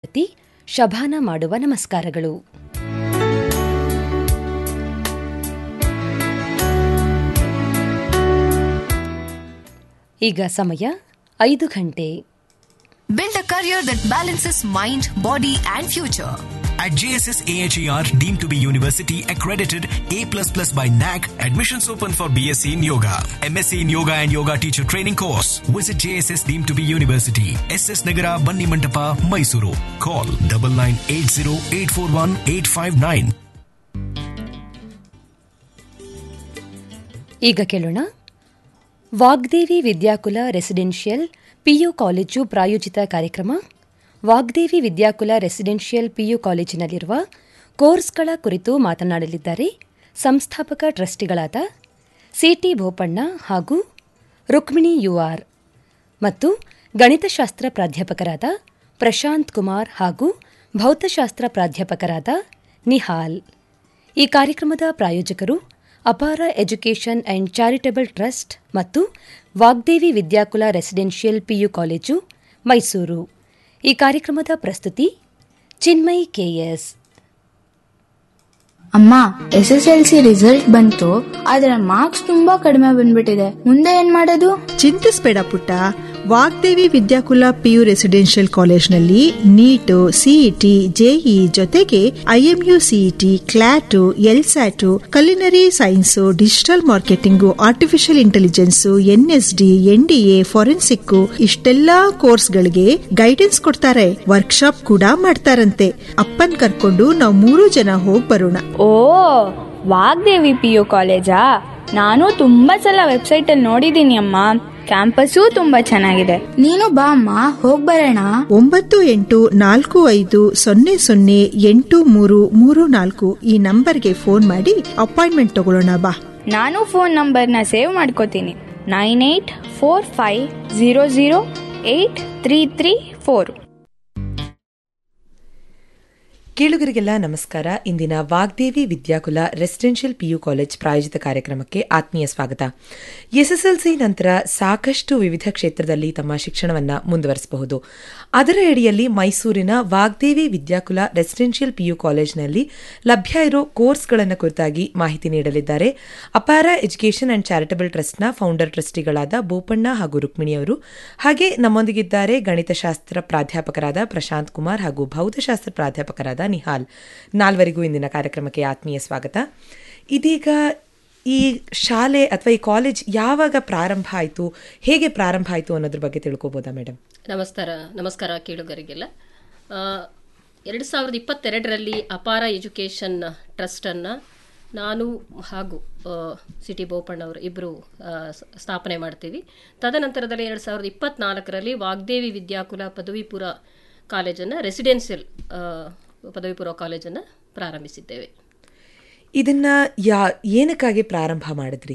ವಿದ್ಯಾರ್ಥಿ ಶಭಾನ ಮಾಡುವ ನಮಸ್ಕಾರಗಳು ಈಗ ಸಮಯ ಐದು ಗಂಟೆ Build a career that balances mind, body, and future. At JSS AHER, deemed to be university accredited A++ by NAC, admissions open for BSc in Yoga, MSc in Yoga and Yoga Teacher Training course. Visit JSS deemed to be university, SS Nagara, Banni Mantapa, Mysuru. Call 9980841859. ಈಗ ಕೇಳೋಣ Vagdevi Vidyakula residential PU college ಪ್ರಾಯೋಜಿತ ಕಾರ್ಯಕ್ರಮ Vagdevi Vidyakula residential PU ಕಾಲೇಜಿನಲ್ಲಿರುವ ಕೋರ್ಸ್ಗಳ ಕುರಿತು ಮಾತನಾಡಲಿದ್ದಾರೆ ಸಂಸ್ಥಾಪಕ ಟ್ರಸ್ಟಿಗಳಾದ city ಭೋಪಣ್ಣ ಹಾಗೂ ರುಕ್ಮಿಣಿ ಯುಆರ್ ಮತ್ತು ಗಣಿತಶಾಸ್ತ್ರ ಪ್ರಾಧ್ಯಾಪಕರಾದ ಪ್ರಶಾಂತ್ ಕುಮಾರ್ ಹಾಗೂ ಭೌತಶಾಸ್ತ್ರ ಪ್ರಾಧ್ಯಾಪಕರಾದ ನಿಹಾಲ್ ಈ ಕಾರ್ಯಕ್ರಮದ ಪ್ರಾಯೋಜಕರು ಅಪಾರ ಎಜುಕೇಷನ್ ಅಂಡ್ ಚಾರಿಟಬಲ್ ಟ್ರಸ್ಟ್ ಮತ್ತು Vagdevi Vidyakula residential PU college Mysuru ಈ ಕಾರ್ಯಕ್ರಮದ ಪ್ರಸ್ತುತಿ ಚಿನ್ಮಯ್ ಕೆಎಸ್ ಅಮ್ಮ S S L C result ಬಂತು ಆದ್ರೆ ಮಾರ್ಕ್ಸ್ ತುಂಬಾ ಕಡಿಮೆ ಬಂದ್ಬಿಟ್ಟಿದೆ ಮುಂದೆ ಏನ್ ಮಾಡೋದು ಚಿಂತಿಸ್ಬೇಡ ಪುಟ್ಟ ವಾಗ್ದೇವಿ ವಿದ್ಯಾಕುಲ ಪಿಯು ರೆಸಿಡೆನ್ಷಿಯಲ್ ಕಾಲೇಜ್ನಲ್ಲಿ ನೀಟ್ ಸಿಇಟಿ ಜೆಇ ಜೊತೆಗೆ IMU CET CLAT LSAT culinary science digital marketing artificial intelligence NSD NDA forensic ಇಷ್ಟೆಲ್ಲಾ ಕೋರ್ಸ್ಗಳಿಗೆ ಗೈಡೆನ್ಸ್ ಕೊಡ್ತಾರೆ ವರ್ಕ್ಶಾಪ್ ಕೂಡ ಮಾಡ್ತಾರಂತೆ ಅಪ್ಪನ್ ಕರ್ಕೊಂಡು ನಾವು ಮೂರು ಜನ ಹೋಗ್ ಬರೋಣ ಓ ವಾಗ್ದೇವಿ ಪಿ ಯು ಕಾಲೇಜಾ ನಾನು ತುಂಬಾ ಸಲ ವೆಬ್ಸೈಟ್ ಅಲ್ಲಿ ನೋಡಿದೀನಿ ಅಮ್ಮ ಕ್ಯಾಂಪಸ್ಸೂ ತುಂಬಾ ಚೆನ್ನಾಗಿದೆ ನೀನು ಬಾ ಅಮ್ಮ ಹೋಗ್ ಬರೋಣ ಒಂಬತ್ತು ಎಂಟು ನಾಲ್ಕು ಐದು ಸೊನ್ನೆ ಸೊನ್ನೆ ಎಂಟು ಮೂರು ಮೂರು ನಾಲ್ಕು ಈ ನಂಬರ್ಗೆ ಫೋನ್ ಮಾಡಿ ಅಪಾಯಿಂಟ್ಮೆಂಟ್ ತಗೊಳ್ಳೋಣ ಬಾ ನಾನು ಫೋನ್ ನಂಬರ್ನ ಸೇವ್ ಮಾಡ್ಕೋತೀನಿ nine eight four five zero zero eight three three four ಕೇಳುಗರಿಗೆಲ್ಲ ನಮಸ್ಕಾರ ಇಂದಿನ Vagdevi Vidyakula residential PU college ಪ್ರಾಯೋಜಿತ ಕಾರ್ಯಕ್ರಮಕ್ಕೆ ಆತ್ಮೀಯ ಸ್ವಾಗತ ಎಸ್ಎಸ್ಎಲ್ಸಿ ನಂತರ ಸಾಕಷ್ಟು ವಿವಿಧ ಕ್ಷೇತ್ರದಲ್ಲಿ ತಮ್ಮ ಶಿಕ್ಷಣವನ್ನು ಮುಂದುವರಿಸಬಹುದು ಅದರ ಅಡಿಯಲ್ಲಿ ಮೈಸೂರಿನ ವಾಗ್ದೇವಿ ವಿದ್ಯಾಕುಲ ರೆಸಿಡೆನ್ಷಿಯಲ್ ಪಿಯು ಕಾಲೇಜ್ನಲ್ಲಿ ಲಭ್ಯ ಇರೋ ಕೋರ್ಸ್ಗಳನ್ನು ಕುರಿತಾಗಿ ಮಾಹಿತಿ ನೀಡಲಿದ್ದಾರೆ ಅಪಾರ ಎಜುಕೇಷನ್ ಅಂಡ್ ಚಾರಿಟಬಲ್ ಟ್ರಸ್ಟ್ನ ಫೌಂಡರ್ ಟ್ರಸ್ಟಿಗಳಾದ ಬೋಪಣ್ಣ ಹಾಗೂ ರುಕ್ಮಿಣಿ ಅವರು ಹಾಗೆ ನಮ್ಮೊಂದಿಗಿದ್ದಾರೆ ಗಣಿತಶಾಸ್ತ್ರ ಪ್ರಾಧ್ಯಾಪಕರಾದ ಪ್ರಶಾಂತ್ ಕುಮಾರ್ ಹಾಗೂ ಭೌತಶಾಸ್ತ್ರ ಪ್ರಾಧ್ಯಾಪಕರಾದ ನಿಹಾಲ್ ನಾಲ್ವರಿಗೂ ಇಂದಿನ ಕಾರ್ಯಕ್ರಮಕ್ಕೆ ಆತ್ಮೀಯ ಸ್ವಾಗತ ಇದೀಗ ಈ ಶಾಲೆ ಅಥವಾ ಈ ಕಾಲೇಜ್ ಯಾವಾಗ ಪ್ರಾರಂಭ ಆಯಿತು ಹೇಗೆ ಪ್ರಾರಂಭ ಆಯಿತು ಅನ್ನೋದ್ರ ಬಗ್ಗೆ ತಿಳ್ಕೊಬೋದಾ ಮೇಡಮ್ ನಮಸ್ಕಾರ ನಮಸ್ಕಾರ ಕೇಳುಗರಿಗೆಲ್ಲ ಆ, ಎರಡು ಸಾವಿರದ ಇಪ್ಪತ್ತೆರಡರಲ್ಲಿ ಅಪಾರ ಎಜುಕೇಷನ್ ಟ್ರಸ್ಟನ್ನು ನಾನು ಹಾಗೂ ಆ, ಸಿಟಿ ಬೋಪಣ್ಣವರು ಇಬ್ಬರು ಸ್ಥಾಪನೆ ಮಾಡ್ತೀವಿ ತದನಂತರದಲ್ಲಿ ಎರಡು ಸಾವಿರದ ಇಪ್ಪತ್ನಾಲ್ಕರಲ್ಲಿ ವಾಗ್ದೇವಿ ವಿದ್ಯಾಕುಲ ಪದವಿ ಪೂರ್ವ ಕಾಲೇಜನ್ನು ರೆಸಿಡೆನ್ಷಿಯಲ್ ಆ, ಪದವಿ ಪೂರ್ವ ಕಾಲೇಜನ್ನು ಪ್ರಾರಂಭಿಸಿದ್ದೇವೆ ಇದನ್ನ ಯಾ ಏನಕ್ಕಾಗಿ ಪ್ರಾರಂಭ ಮಾಡಿದ್ರಿ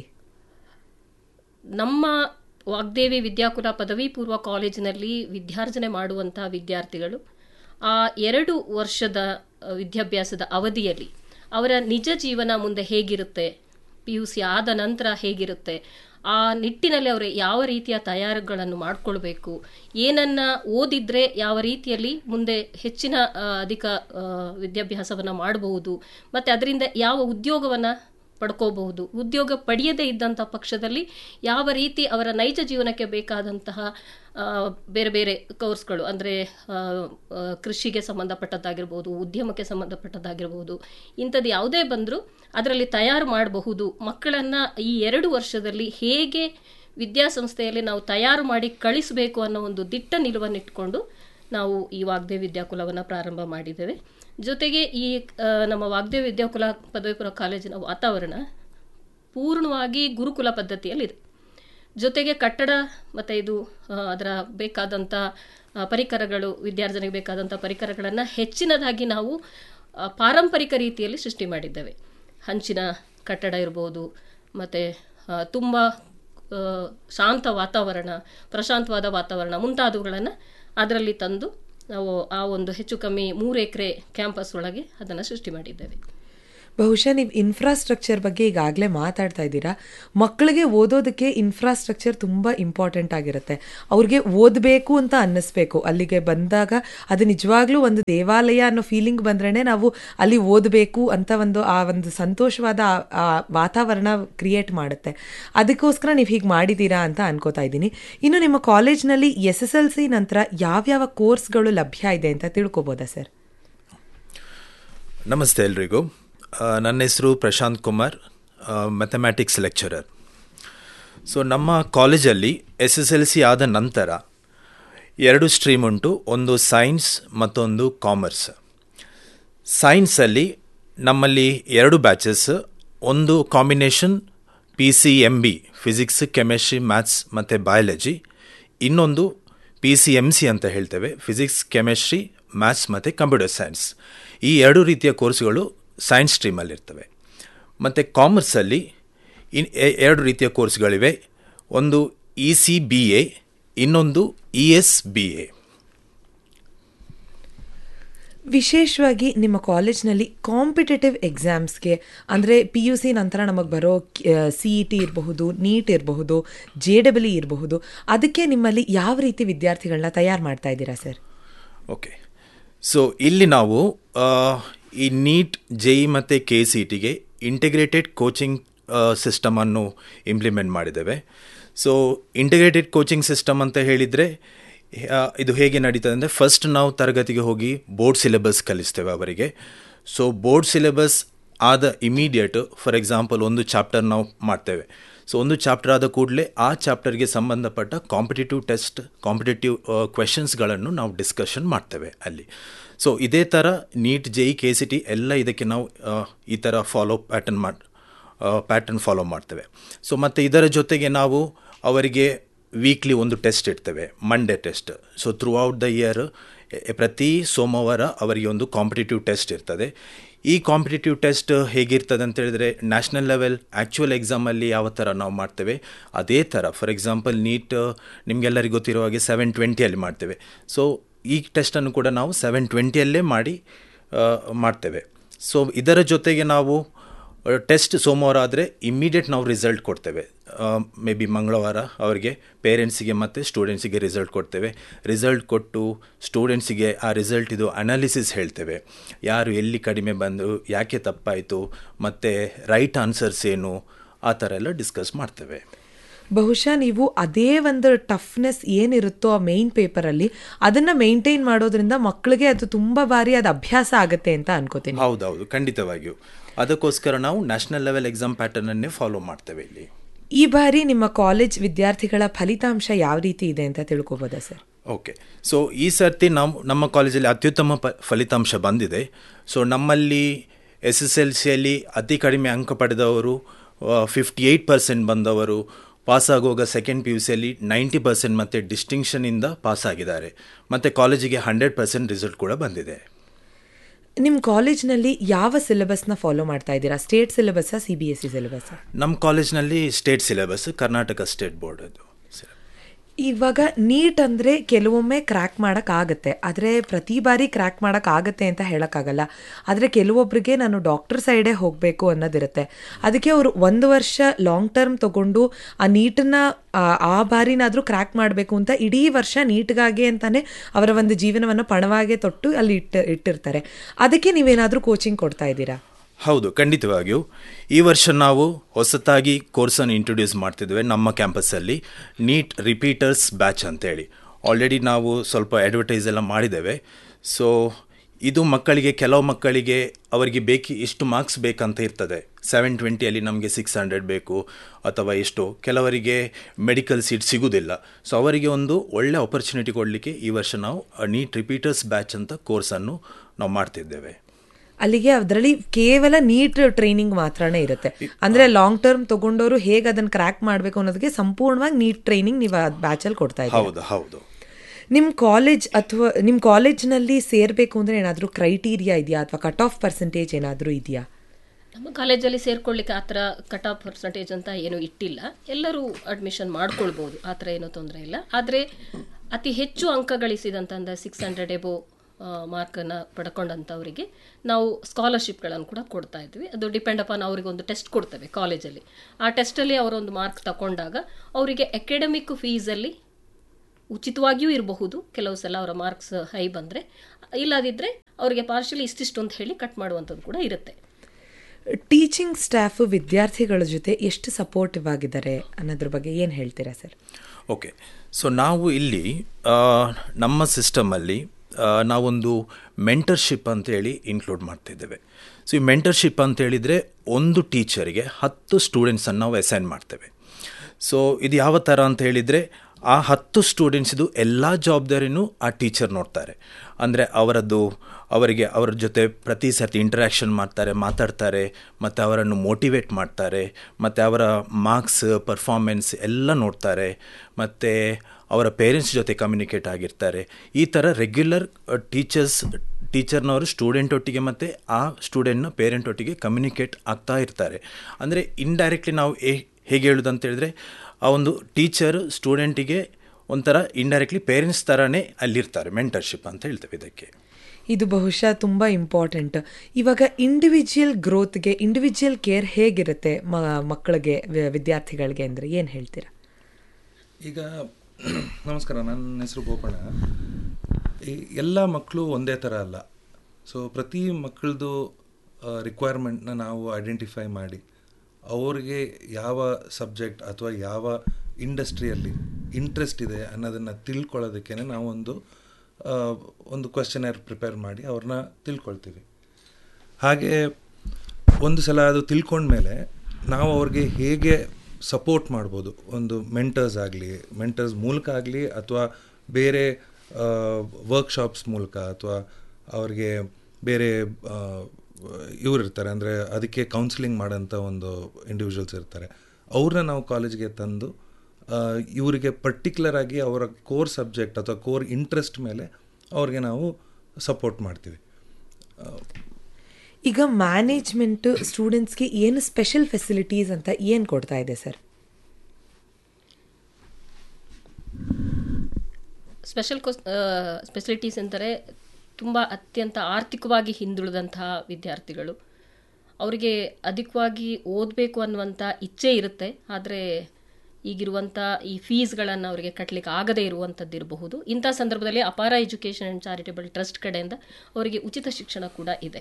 ನಮ್ಮ ವಾಗ್ದೇವಿ ವಿದ್ಯಾಕುಲ ಪದವಿ ಪೂರ್ವ ಕಾಲೇಜಿನಲ್ಲಿ ವಿದ್ಯಾರ್ಜನೆ ಮಾಡುವಂತಹ ವಿದ್ಯಾರ್ಥಿಗಳು ಆ ಎರಡು ವರ್ಷದ ಅ, ವಿದ್ಯಾಭ್ಯಾಸದ ಅವಧಿಯಲ್ಲಿ ಅವರ ನಿಜ ಜೀವನ ಮುಂದೆ ಹೇಗಿರುತ್ತೆ ಪಿ ಯು ಸಿ ಆದ ನಂತರ ಹೇಗಿರುತ್ತೆ ಆ ನಿಟ್ಟಿನಲ್ಲಿ ಅವರು ಯಾವ ರೀತಿಯ ತಯಾರಿಗಳನ್ನು ಮಾಡ್ಕೊಳ್ಬೇಕು ಏನನ್ನ ಓದಿದ್ರೆ ಯಾವ ರೀತಿಯಲ್ಲಿ ಮುಂದೆ ಹೆಚ್ಚಿನ ಆ, ಅಧಿಕ ಆ, ವಿದ್ಯಾಭ್ಯಾಸವನ್ನ ಮಾಡಬಹುದು ಮತ್ತೆ ಅದರಿಂದ ಯಾವ ಉದ್ಯೋಗವನ್ನ ಪಡ್ಕೋಬಹುದು ಉದ್ಯೋಗ ಪಡೆಯದೇ ಇದ್ದಂಥ ಪಕ್ಷದಲ್ಲಿ ಯಾವ ರೀತಿ ಅವರ ನೈಜ ಜೀವನಕ್ಕೆ ಬೇಕಾದಂತಹ ಆ, ಬೇರೆ ಬೇರೆ ಕೋರ್ಸ್ಗಳು ಅಂದರೆ ಕೃಷಿಗೆ ಸಂಬಂಧಪಟ್ಟದ್ದಾಗಿರ್ಬೋದು ಉದ್ಯಮಕ್ಕೆ ಸಂಬಂಧಪಟ್ಟದ್ದಾಗಿರ್ಬೋದು ಇಂಥದ್ದು ಯಾವುದೇ ಬಂದರೂ ಅದರಲ್ಲಿ ತಯಾರು ಮಾಡಬಹುದು ಮಕ್ಕಳನ್ನು ಈ ಎರಡು ವರ್ಷದಲ್ಲಿ ಹೇಗೆ ವಿದ್ಯಾಸಂಸ್ಥೆಯಲ್ಲಿ ನಾವು ತಯಾರು ಮಾಡಿ ಕಳಿಸಬೇಕು ಅನ್ನೋ ಒಂದು ದಿಟ್ಟ ನಿಲುವನ್ನಿಟ್ಕೊಂಡು ನಾವು ಈ ವಾಗ್ದೇವಿ ವಿದ್ಯಾಕುಲವನ್ನು ಪ್ರಾರಂಭ ಮಾಡಿದ್ದೇವೆ ಜೊತೆಗೆ ಈ ಆ, ನಮ್ಮ ವಾಗ್ದೇವಿ ವಿದ್ಯಾಕುಲ ಪದವಿ ಪೂರ್ವ ಕಾಲೇಜಿನ ವಾತಾವರಣ ಪೂರ್ಣವಾಗಿ ಗುರುಕುಲ ಪದ್ಧತಿಯಲ್ಲಿದೆ ಜೊತೆಗೆ ಕಟ್ಟಡ ಮತ್ತು ಇದು ಆ, ಅದರ ಬೇಕಾದಂಥ ಆ, ಪರಿಕರಗಳು ವಿದ್ಯಾರ್ಜನೆಗೆ ಬೇಕಾದಂಥ ಪರಿಕರಗಳನ್ನು ಹೆಚ್ಚಿನದಾಗಿ ನಾವು ಆ, ಪಾರಂಪರಿಕ ರೀತಿಯಲ್ಲಿ ಸೃಷ್ಟಿ ಮಾಡಿದ್ದೇವೆ ಹಂಚಿನ ಕಟ್ಟಡ ಇರ್ಬೋದು ಮತ್ತು ತುಂಬ ಆ, ಶಾಂತ ವಾತಾವರಣ ಪ್ರಶಾಂತವಾದ ವಾತಾವರಣ ಮುಂತಾದವುಗಳನ್ನು ಅದರಲ್ಲಿ ತಂದು ನಾವು ಆ ಒಂದು ಹೆಚ್ಚು ಕಮ್ಮಿ ಮೂರು ಎಕರೆ ಕ್ಯಾಂಪಸ್ ಒಳಗೆ ಅದನ್ನು ಸೃಷ್ಟಿ ಮಾಡಿದ್ದೇವೆ ಬಹುಶಃ ನೀವು ಇನ್ಫ್ರಾಸ್ಟ್ರಕ್ಚರ್ ಬಗ್ಗೆ ಈಗಾಗಲೇ ಮಾತಾಡ್ತಾ ಇದ್ದೀರಾ ಮಕ್ಕಳಿಗೆ ಓದೋದಕ್ಕೆ ಇನ್ಫ್ರಾಸ್ಟ್ರಕ್ಚರ್ ತುಂಬ ಇಂಪಾರ್ಟೆಂಟ್ ಆಗಿರುತ್ತೆ ಅವ್ರಿಗೆ ಓದಬೇಕು ಅಂತ ಅನ್ನಿಸ್ಬೇಕು ಅಲ್ಲಿಗೆ ಬಂದಾಗ ಅದು ನಿಜವಾಗ್ಲೂ ಒಂದು ದೇವಾಲಯ ಅನ್ನೋ ಫೀಲಿಂಗ್ ಬಂದ್ರೇ ನಾವು ಅಲ್ಲಿ ಓದಬೇಕು ಅಂತ ಒಂದು ಆ ಒಂದು ಸಂತೋಷವಾದ ಆ- ಆ ವಾತಾವರಣ ಕ್ರಿಯೇಟ್ ಮಾಡುತ್ತೆ ಅದಕ್ಕೋಸ್ಕರ ನೀವು ಹೀಗೆ ಮಾಡಿದ್ದೀರಾ ಅಂತ ಅನ್ಕೋತಾ ಇದ್ದೀನಿ ಇನ್ನು ನಿಮ್ಮ ಕಾಲೇಜ್ನಲ್ಲಿ ಎಸ್ ಎಸ್ ಎಲ್ ಸಿ ನಂತರ ಯಾವ್ಯಾವ ಕೋರ್ಸ್ಗಳು ಲಭ್ಯ ಇದೆ ಅಂತ ತಿಳ್ಕೊಬೋದಾ ಸರ್ ನಮಸ್ತೆ ಎಲ್ರಿಗೂ ಆ, ನನ್ನ ಹೆಸರು Prashanth Kumar mathematics lecturer so ನಮ್ಮ ಕಾಲೇಜಲ್ಲಿ ಎಸ್ ಎಸ್ ಎಲ್ ಸಿ ಆದ ನಂತರ ಎರಡು ಸ್ಟ್ರೀಮ್ ಉಂಟು ಒಂದು ಸೈನ್ಸ್ ಮತ್ತೊಂದು ಕಾಮರ್ಸ್ ಸೈನ್ಸಲ್ಲಿ ನಮ್ಮಲ್ಲಿ ಎರಡು ಬ್ಯಾಚಸ್ ಒಂದು combination P C M B physics chemistry maths ಮತ್ತು ಬಯಾಲಜಿ ಇನ್ನೊಂದು ಪಿ ಸಿ ಎಮ್ ಸಿ ಅಂತ ಹೇಳ್ತೇವೆ ಫಿಸಿಕ್ಸ್ ಕೆಮಿಸ್ಟ್ರಿ ಮ್ಯಾಥ್ಸ್ ಮತ್ತು ಕಂಪ್ಯೂಟರ್ ಸೈನ್ಸ್ ಈ ಎರಡು ರೀತಿಯ ಕೋರ್ಸ್ಗಳು ಸೈನ್ಸ್ ಸ್ಟ್ರೀಮಲ್ಲಿರ್ತವೆ ಮತ್ತು ಕಾಮರ್ಸಲ್ಲಿ ಇನ್ ಎ- ಎರಡು ರೀತಿಯ ಕೋರ್ಸ್ಗಳಿವೆ ಒಂದು ಇ ಸಿ ಬಿ ಎ ಇನ್ನೊಂದು ಇ ಎಸ್ ಬಿ ಎ ವಿಶೇಷವಾಗಿ ನಿಮ್ಮ ಕಾಲೇಜ್ನಲ್ಲಿ ಕಾಂಪಿಟೇಟಿವ್ ಎಕ್ಸಾಮ್ಸ್ಗೆ ಅಂದರೆ ಪಿ ಯು ಸಿ ನಂತರ ನಮಗೆ ಬರೋ ಸಿ ಇ ಟಿ ಇರಬಹುದು ನೀಟ್ ಇರಬಹುದು ಜೆ ಡಬ್ಲ್ಯೂ ಇರಬಹುದು ಅದಕ್ಕೆ ನಿಮ್ಮಲ್ಲಿ ಯಾವ ರೀತಿ ವಿದ್ಯಾರ್ಥಿಗಳನ್ನ ತಯಾರು ಮಾಡ್ತಾ ಇದ್ದೀರಾ ಸರ್ ಓಕೆ ಸೊ ಇಲ್ಲಿ ನಾವು ಆ, ಈ ನೀಟ್ ಜೆ ಇ ಮತ್ತು ಕೆ ಸಿ ಟಿಗೆ ಇಂಟಿಗ್ರೇಟೆಡ್ ಕೋಚಿಂಗ್ ಸಿಸ್ಟಮನ್ನು ಇಂಪ್ಲಿಮೆಂಟ್ ಮಾಡಿದ್ದೇವೆ ಸೊ ಇಂಟಿಗ್ರೇಟೆಡ್ ಕೋಚಿಂಗ್ ಸಿಸ್ಟಮ್ ಅಂತ ಹೇಳಿದರೆ ಇದು ಹೇಗೆ ನಡೀತದೆ ಅಂದರೆ ಫಸ್ಟ್ ನಾವು ತರಗತಿಗೆ ಹೋಗಿ ಬೋರ್ಡ್ ಸಿಲೆಬಸ್ ಕಲಿಸ್ತೇವೆ ಅವರಿಗೆ ಸೊ ಬೋರ್ಡ್ ಸಿಲೆಬಸ್ ಆದ ಇಮಿಡಿಯೇಟ್ ಫಾರ್ ಎಕ್ಸಾಂಪಲ್ ಒಂದು ಚಾಪ್ಟರ್ ನಾವು ಮಾಡ್ತೇವೆ ಸೊ ಒಂದು ಚಾಪ್ಟರ್ ಆದ ಕೂಡಲೇ ಆ ಚಾಪ್ಟರ್ಗೆ ಸಂಬಂಧಪಟ್ಟ ಕಾಂಪಿಟೇಟಿವ್ ಟೆಸ್ಟ್ ಕಾಂಪಿಟೇಟಿವ್ ಕ್ವೆಶನ್ಸ್ಗಳನ್ನು ನಾವು ಡಿಸ್ಕಷನ್ ಮಾಡ್ತೇವೆ ಅಲ್ಲಿ ಸೊ ಇದೇ ಥರ NEET J E K C T ಎಲ್ಲ ಇದಕ್ಕೆ ನಾವು ಆ, ಈ ಥರ ಫಾಲೋ ಪ್ಯಾಟರ್ನ್ ಮಾಡಿ ಪ್ಯಾಟರ್ನ್ ಫಾಲೋ ಮಾಡ್ತೇವೆ ಸೊ ಮತ್ತು ಇದರ ಜೊತೆಗೆ ನಾವು ಅವರಿಗೆ ವೀಕ್ಲಿ ಒಂದು ಟೆಸ್ಟ್ ಇಡ್ತೇವೆ Monday test so throughout the year ಪ್ರತಿ ಸೋಮವಾರ ಅವರಿಗೆ ಒಂದು ಕಾಂಪಿಟೇಟಿವ್ ಟೆಸ್ಟ್ ಇರ್ತದೆ ಈ ಕಾಂಪಿಟೇಟಿವ್ ಟೆಸ್ಟ್ ಹೇಗಿರ್ತದೆ ಅಂತ ಹೇಳಿದ್ರೆ ನ್ಯಾಷನಲ್ ಲೆವೆಲ್ ಆ್ಯಕ್ಚುಯಲ್ ಎಕ್ಸಾಮಲ್ಲಿ ಯಾವ ಥರ ನಾವು ಮಾಡ್ತೇವೆ ಅದೇ ಥರ ಫಾರ್ ಎಕ್ಸಾಂಪಲ್ ನೀಟ್ ನಿಮಗೆಲ್ಲರಿಗೂ ಗೊತ್ತಿರೋ ಹಾಗೆ ಸೆವೆನ್ ಟ್ವೆಂಟಿಯಲ್ಲಿ ಮಾಡ್ತೇವೆ ಸೊ ಈ ಟೆಸ್ಟನ್ನು ಕೂಡ ನಾವು ಸೆವೆನ್ ಟ್ವೆಂಟಿಯಲ್ಲೇ ಮಾಡಿ ಆ, ಮಾಡ್ತೇವೆ ಸೊ ಇದರ ಜೊತೆಗೆ ನಾವು ಟೆಸ್ಟ್ ಸೋಮವಾರ ಆದರೆ ಇಮ್ಮಿಡಿಯೇಟ್ ನಾವು ರಿಸಲ್ಟ್ ಕೊಡ್ತೇವೆ ಮೇ ಬಿ ಮಂಗಳವಾರ ಅವರಿಗೆ ಪೇರೆಂಟ್ಸಿಗೆ ಮತ್ತು ಸ್ಟೂಡೆಂಟ್ಸಿಗೆ ರಿಸಲ್ಟ್ ಕೊಡ್ತೇವೆ ರಿಸಲ್ಟ್ ಕೊಟ್ಟು ಸ್ಟೂಡೆಂಟ್ಸಿಗೆ ಆ ರಿಸಲ್ಟ್ ಇದು ಅನಾಲಿಸಿಸ್ ಹೇಳ್ತೇವೆ ಯಾರು ಎಲ್ಲಿ ಕಡಿಮೆ ಬಂದು ಯಾಕೆ ತಪ್ಪಾಯಿತು ಮತ್ತು ರೈಟ್ ಆನ್ಸರ್ಸ್ ಏನು ಆ ಥರ ಎಲ್ಲ ಡಿಸ್ಕಸ್ ಮಾಡ್ತೇವೆ ಬಹುಶಃ ನೀವು ಅದೇ ಒಂದು ಟಫ್ನೆಸ್ ಏನಿರುತ್ತೋ ಆ ಮೇನ್ ಪೇಪರಲ್ಲಿ ಅದನ್ನ ಮೇಂಟೈನ್ ಮಾಡೋದ್ರಿಂದ ಮಕ್ಕಳಿಗೆ ಅದು ತುಂಬಾ ಬಾರಿ ಅದು ಅಭ್ಯಾಸ ಆಗುತ್ತೆ ಅಂತ ಅನ್ಕೋತೀನಿ ಹೌದೌದು ಖಂಡಿತವಾಗಿಯೂ ಅದಕ್ಕೋಸ್ಕರ ನಾವು ನ್ಯಾಷನಲ್ ಲೆವೆಲ್ ಎಕ್ಸಾಮ್ ಪ್ಯಾಟರ್ನನ್ನೇ ಫಾಲೋ ಮಾಡ್ತೇವೆ ಇಲ್ಲಿ ಈ ಬಾರಿ ನಿಮ್ಮ ಕಾಲೇಜ್ ವಿದ್ಯಾರ್ಥಿಗಳ ಫಲಿತಾಂಶ ಯಾವ ರೀತಿ ಇದೆ ಅಂತ ತಿಳ್ಕೊಬೋದಾ ಸರ್ ಓಕೆ ಸೊ ಈ ಸರ್ತಿ ನಾವು ನಮ್ಮ ಕಾಲೇಜಲ್ಲಿ ಅತ್ಯುತ್ತಮ ಪ ಫಲಿತಾಂಶ ಬಂದಿದೆ ಸೊ ನಮ್ಮಲ್ಲಿ ಎಸ್ ಎಸ್ ಎಲ್ ಸಿಯಲ್ಲಿ ಅತಿ ಕಡಿಮೆ ಅಂಕ ಪಡೆದವರು ಫಿಫ್ಟಿ ಏಯ್ಟ್ ಪರ್ಸೆಂಟ್ ಬಂದವರು ಪಾಸ್ ಆಗುವಾಗ ಸೆಕೆಂಡ್ ಪಿ ಯು ಸಿಯಲ್ಲಿ ನೈಂಟಿ ಪರ್ಸೆಂಟ್ ಮತ್ತು ಡಿಸ್ಟಿಂಕ್ಷನಿಂದ ಪಾಸ್ ಆಗಿದ್ದಾರೆ ಮತ್ತು ಕಾಲೇಜಿಗೆ ಹಂಡ್ರೆಡ್ ಪರ್ಸೆಂಟ್ ರಿಸಲ್ಟ್ ಕೂಡ ಬಂದಿದೆ ನಿಮ್ಮ ಕಾಲೇಜ್ನಲ್ಲಿ ಯಾವ ಸಿಲೆಬಸ್ನ ಫಾಲೋ ಮಾಡ್ತಾ ಇದ್ದೀರಾ ಸ್ಟೇಟ್ ಸಿಲೆಬಸ್ಸಾ ಸಿ ಬಿ ಎಸ್ ಸಿ ಸಿಲೆಬಸ್ಸಾ ನಮ್ಮ ಕಾಲೇಜ್ನಲ್ಲಿ state syllabus Karnataka state board ಅದು ಇವಾಗ ನೀಟ್ ಅಂದರೆ ಕೆಲವೊಮ್ಮೆ ಕ್ರ್ಯಾಕ್ ಮಾಡೋಕ್ಕಾಗತ್ತೆ ಆದರೆ ಪ್ರತಿ ಬಾರಿ ಕ್ರ್ಯಾಕ್ ಮಾಡೋಕ್ಕಾಗತ್ತೆ ಅಂತ ಹೇಳೋಕ್ಕಾಗಲ್ಲ ಆದರೆ ಕೆಲವೊಬ್ಬರಿಗೆ ನಾನು ಡಾಕ್ಟರ್ ಸೈಡೇ ಹೋಗಬೇಕು ಅನ್ನೋದಿರುತ್ತೆ ಅದಕ್ಕೆ ಅವರು ಒಂದು ವರ್ಷ ಲಾಂಗ್ ಟರ್ಮ್ ತಗೊಂಡು ಆ ನೀಟನ್ನ ಆ ಬಾರಿನಾದರೂ ಕ್ರ್ಯಾಕ್ ಮಾಡಬೇಕು ಅಂತ ಇಡೀ ವರ್ಷ ನೀಟ್ಗಾಗಿ ಅಂತಾನೆ ಅವರ ಒಂದು ಜೀವನವನ್ನು ಪಣವಾಗೆ ತೊಟ್ಟು ಅಲ್ಲಿ ಇಟ್ಟು ಇಟ್ಟಿರ್ತಾರೆ ಅದಕ್ಕೆ ನೀವೇನಾದರೂ ಕೋಚಿಂಗ್ ಕೊಡ್ತಾ ಇದ್ದೀರಾ ಹೌದು ಖಂಡಿತವಾಗಿಯೂ ಈ ವರ್ಷ ನಾವು ಹೊಸತಾಗಿ ಕೋರ್ಸನ್ನು ಇಂಟ್ರೊಡ್ಯೂಸ್ ಮಾಡ್ತಿದ್ದೇವೆ ನಮ್ಮ ಕ್ಯಾಂಪಸ್ಸಲ್ಲಿ ನೀಟ್ ರಿಪೀಟರ್ಸ್ ಬ್ಯಾಚ್ ಅಂತೇಳಿ ಆಲ್ರೆಡಿ ನಾವು ಸ್ವಲ್ಪ ಅಡ್ವರ್ಟೈಸ್ ಎಲ್ಲ ಮಾಡಿದ್ದೇವೆ ಸೊ ಇದು ಮಕ್ಕಳಿಗೆ ಕೆಲವು ಮಕ್ಕಳಿಗೆ ಅವರಿಗೆ ಬೇಕಿ ಇಷ್ಟು ಮಾರ್ಕ್ಸ್ ಬೇಕಂತ ಇರ್ತದೆ ಸೆವೆನ್ ಟ್ವೆಂಟಿಯಲ್ಲಿ ನಮಗೆ ಸಿಕ್ಸ್ ಹಂಡ್ರೆಡ್ ಬೇಕು ಅಥವಾ ಎಷ್ಟು ಕೆಲವರಿಗೆ ಮೆಡಿಕಲ್ ಸೀಟ್ ಸಿಗುವುದಿಲ್ಲ ಸೊ ಅವರಿಗೆ ಒಂದು ಒಳ್ಳೆ ಆಪರ್ಚುನಿಟಿ ಕೊಡಲಿಕ್ಕೆ ಈ ವರ್ಷ ನಾವು ನೀಟ್ ರಿಪೀಟರ್ಸ್ ಬ್ಯಾಚ್ ಅಂತ ಕೋರ್ಸನ್ನು ನಾವು ಮಾಡ್ತಿದ್ದೇವೆ ಅಲ್ಲಿಗೆ ಅದರಲ್ಲಿ ಕೇವಲ ನೀಟ್ ಟ್ರೈನಿಂಗ್ ಮಾತ್ರನೇ ಇರುತ್ತೆ ಅಂದ್ರೆ ಲಾಂಗ್ ಟರ್ಮ್ ತಗೊಂಡವರು ಹೇಗೆ ಅದನ್ನ ಕ್ರ್ಯಾಕ್ ಮಾಡಬೇಕು ಅನ್ನೋದಕ್ಕೆ ಸಂಪೂರ್ಣವಾಗಿ ನೀಟ್ ಟ್ರೈನಿಂಗ್ ನೀವು ಬ್ಯಾಚಲ್ಲಿ ಕೊಡ್ತಾ ಇದ್ದೀರಾ ಹೌದು ಹೌದು ನಿಮ್ಮ ಕಾಲೇಜ್ ಅಥವಾ ನಿಮ್ಮ ಕಾಲೇಜ್ನಲ್ಲಿ ಸೇರಬೇಕು ಅಂದರೆ ಏನಾದರೂ ಕ್ರೈಟೀರಿಯಾ ಇದೆಯಾ ಅಥವಾ ಕಟ್ ಆಫ್ ಪರ್ಸೆಂಟೇಜ್ ಏನಾದರೂ ಇದೆಯಾ ನಮ್ಮ ಕಾಲೇಜಲ್ಲಿ ಸೇರ್ಕೊಳ್ಳಿಕ್ಕೆ ಆ ಥರ ಕಟ್ ಆಫ್ ಪರ್ಸಂಟೇಜ್ ಅಂತ ಏನು ಇಟ್ಟಿಲ್ಲ ಎಲ್ಲರೂ ಅಡ್ಮಿಷನ್ ಮಾಡ್ಕೊಳ್ಬೋದು ಆ ಥರ ಏನೂ ತೊಂದರೆ ಇಲ್ಲ ಆದರೆ ಅತಿ ಹೆಚ್ಚು ಅಂಕ ಗಳಿಸಿದಂತಂದ ಸಿಕ್ಸ್ ಹಂಡ್ರೆಡ್ ಎಬೋ ಮಾರ್ಕನ್ನು ಪಡ್ಕೊಂಡಂಥವರಿಗೆ ನಾವು ಸ್ಕಾಲರ್ಶಿಪ್ಗಳನ್ನು ಕೂಡ ಕೊಡ್ತಾ ಇದ್ವಿ ಅದು ಡಿಪೆಂಡ್ ಅಪಾನ್ ಅವರಿಗೆ ಒಂದು ಟೆಸ್ಟ್ ಕೊಡ್ತೇವೆ ಕಾಲೇಜಲ್ಲಿ ಆ ಟೆಸ್ಟಲ್ಲಿ ಅವರೊಂದು ಮಾರ್ಕ್ ತಗೊಂಡಾಗ ಅವರಿಗೆ ಅಕಾಡೆಮಿಕ್ ಫೀಸಲ್ಲಿ ಉಚಿತವಾಗಿಯೂ ಇರಬಹುದು ಕೆಲವು ಸಲ ಅವರ ಮಾರ್ಕ್ಸ್ ಹೈ ಬಂದರೆ ಇಲ್ಲದಿದ್ದರೆ ಅವರಿಗೆ ಪಾರ್ಷಲಿ ಇಷ್ಟಿಷ್ಟು ಅಂತ ಹೇಳಿ ಕಟ್ ಮಾಡುವಂಥದ್ದು ಕೂಡ ಇರುತ್ತೆ ಟೀಚಿಂಗ್ ಸ್ಟಾಫ್ ವಿದ್ಯಾರ್ಥಿಗಳ ಜೊತೆ ಎಷ್ಟು ಸಪೋರ್ಟಿವ್ ಆಗಿದ್ದಾರೆ ಅನ್ನೋದ್ರ ಬಗ್ಗೆ ಏನು ಹೇಳ್ತೀರಾ ಸರ್ ಓಕೆ ಸೊ ನಾವು ಇಲ್ಲಿ ಆ, ನಮ್ಮ ಸಿಸ್ಟಮಲ್ಲಿ ನಾವೊಂದು ಮೆಂಟರ್ಶಿಪ್ ಅಂತೇಳಿ ಇನ್ಕ್ಲೂಡ್ ಮಾಡ್ತಿದ್ದೇವೆ ಸೊ ಈ ಮೆಂಟರ್ಶಿಪ್ ಅಂತ ಹೇಳಿದರೆ ಒಂದು ಟೀಚರಿಗೆ ಹತ್ತು ಸ್ಟೂಡೆಂಟ್ಸನ್ನು ನಾವು ಅಸೈನ್ ಮಾಡ್ತೇವೆ ಸೊ ಇದು ಯಾವ ಥರ ಅಂತ ಹೇಳಿದರೆ ಆ ಹತ್ತು ಸ್ಟೂಡೆಂಟ್ಸ್ದು ಎಲ್ಲ ಜವಾಬ್ದಾರಿನೂ ಆ ಟೀಚರ್ ನೋಡ್ತಾರೆ ಅಂದರೆ ಅವರದ್ದು ಅವರಿಗೆ ಅವರ ಜೊತೆ ಪ್ರತಿ ಸರ್ತಿ ಇಂಟರ್ಯಾಕ್ಷನ್ ಮಾಡ್ತಾರೆ ಮಾತಾಡ್ತಾರೆ ಮತ್ತು ಅವರನ್ನು ಮೋಟಿವೇಟ್ ಮಾಡ್ತಾರೆ ಮತ್ತು ಅವರ ಮಾರ್ಕ್ಸ್ ಪರ್ಫಾರ್ಮೆನ್ಸ್ ಎಲ್ಲ ನೋಡ್ತಾರೆ ಮತ್ತು ಅವರ ಪೇರೆಂಟ್ಸ್ ಜೊತೆ ಕಮ್ಯುನಿಕೇಟ್ ಆಗಿರ್ತಾರೆ ಈ ಥರ ರೆಗ್ಯುಲರ್ ಟೀಚರ್ಸ್ ಟೀಚರ್ನವರು ಸ್ಟೂಡೆಂಟ್ ಒಟ್ಟಿಗೆ ಮತ್ತು ಆ ಸ್ಟೂಡೆಂಟ್ನ ಪೇರೆಂಟ್ ಒಟ್ಟಿಗೆ ಕಮ್ಯುನಿಕೇಟ್ ಆಗ್ತಾ ಇರ್ತಾರೆ ಅಂದರೆ ಇಂಡೈರೆಕ್ಟ್ಲಿ ನಾವು ಏ ಹೇಗೆ ಹೇಳೋದು ಅಂತ ಹೇಳಿದ್ರೆ ಆ ಒಂದು ಟೀಚರ್ ಸ್ಟೂಡೆಂಟಿಗೆ ಒಂಥರ ಇಂಡೈರೆಕ್ಟ್ಲಿ ಪೇರೆಂಟ್ಸ್ ಥರನೇ ಅಲ್ಲಿರ್ತಾರೆ ಮೆಂಟರ್ಶಿಪ್ ಅಂತ ಹೇಳ್ತೇವೆ ಇದಕ್ಕೆ ಇದು ಬಹುಶಃ ತುಂಬ ಇಂಪಾರ್ಟೆಂಟ್ ಇವಾಗ ಇಂಡಿವಿಜುವಲ್ ಗ್ರೋತ್ಗೆ ಇಂಡಿವಿಜುವಲ್ ಕೇರ್ ಹೇಗಿರುತ್ತೆ ಮ ಮಕ್ಕಳಿಗೆ ವಿ- ವಿದ್ಯಾರ್ಥಿಗಳಿಗೆ ಅಂದರೆ ಏನು ಹೇಳ್ತೀರಾ ಈಗ ನಮಸ್ಕಾರ ನನ್ನ ಹೆಸರು ಗೋಪಣ್ಣ ಈ ಎಲ್ಲ ಮಕ್ಕಳು ಒಂದೇ ಥರ ಅಲ್ಲ ಸೊ ಪ್ರತಿ ಮಕ್ಕಳದು ರಿಕ್ವೈರ್ಮೆಂಟ್ನ ನಾವು ಐಡೆಂಟಿಫೈ ಮಾಡಿ ಅವ್ರಿಗೆ ಯಾವ ಸಬ್ಜೆಕ್ಟ್ ಅಥವಾ ಯಾವ ಇಂಡಸ್ಟ್ರಿಯಲ್ಲಿ ಇಂಟ್ರೆಸ್ಟ್ ಇದೆ ಅನ್ನೋದನ್ನು ತಿಳ್ಕೊಳ್ಳೋದಕ್ಕೆ ನಾವೊಂದು ಆ, ಒಂದು ಕ್ವಶನರ್ ಪ್ರಿಪೇರ್ ಮಾಡಿ ಅವ್ರನ್ನ ತಿಳ್ಕೊಳ್ತೀವಿ ಹಾಗೆ ಒಂದು ಸಲ ಅದು ತಿಳ್ಕೊಂಡ್ಮೇಲೆ ನಾವು ಅವ್ರಿಗೆ ಹೇಗೆ ಸಪೋರ್ಟ್ ಮಾಡ್ಬೋದು ಒಂದು ಮೆಂಟರ್ಸ್ ಆಗಲಿ ಮೆಂಟರ್ಸ್ ಮೂಲಕ ಆಗಲಿ ಅಥವಾ ಬೇರೆ ವರ್ಕ್ಶಾಪ್ಸ್ ಮೂಲಕ ಅಥವಾ ಅವ್ರಿಗೆ ಬೇರೆ ಇವ್ರು ಇರ್ತಾರೆ ಅಂದರೆ ಅದಕ್ಕೆ ಕೌನ್ಸಿಲಿಂಗ್ ಮಾಡೋಂಥ ಒಂದು ಇಂಡಿವಿಜುವಲ್ಸ್ ಇರ್ತಾರೆ ಅವ್ರನ್ನ ನಾವು ಕಾಲೇಜ್ಗೆ ತಂದು ಆ, ಇವರಿಗೆ ಪರ್ಟಿಕ್ಯುಲರ್ ಆಗಿ ಅವರ ಕೋರ್ ಸಬ್ಜೆಕ್ಟ್ ಅಥವಾ ಕೋರ್ ಇಂಟ್ರೆಸ್ಟ್ ಮೇಲೆ ಅವ್ರಿಗೆ ನಾವು ಸಪೋರ್ಟ್ ಮಾಡ್ತೀವಿ ಈಗ ಮ್ಯಾನೇಜ್ಮೆಂಟ್ ಸ್ಟೂಡೆಂಟ್ಸ್ಗೆ ಏನು ಸ್ಪೆಷಲ್ ಫೆಸಿಲಿಟೀಸ್ ಅಂತ ಏನು ಕೊಡ್ತಾ ಇದೆ ಸರ್ ಸ್ಪೆಷಲ್ ಕೋಸ್ ಸ್ಪೆಸಿಲಿಟೀಸ್ ಎಂದರೆ ತುಂಬ ಅತ್ಯಂತ ಆರ್ಥಿಕವಾಗಿ ಹಿಂದುಳಿದಂತಹ ವಿದ್ಯಾರ್ಥಿಗಳು ಅವರಿಗೆ ಅಧಿಕವಾಗಿ ಓದಬೇಕು ಅನ್ನುವಂಥ ಇಚ್ಛೆ ಇರುತ್ತೆ ಆದರೆ ಈಗಿರುವಂಥ ಈ ಫೀಸ್ಗಳನ್ನು ಅವರಿಗೆ ಕಟ್ಟಲಿಕ್ಕೆ ಆಗದೇ ಇರುವಂಥದ್ದು ಇರಬಹುದು ಇಂಥ ಸಂದರ್ಭದಲ್ಲಿ ಅಪಾರ ಎಜುಕೇಷನ್ ಆ್ಯಂಡ್ ಚಾರಿಟಬಲ್ ಟ್ರಸ್ಟ್ ಕಡೆಯಿಂದ ಅವರಿಗೆ ಉಚಿತ ಶಿಕ್ಷಣ ಕೂಡ ಇದೆ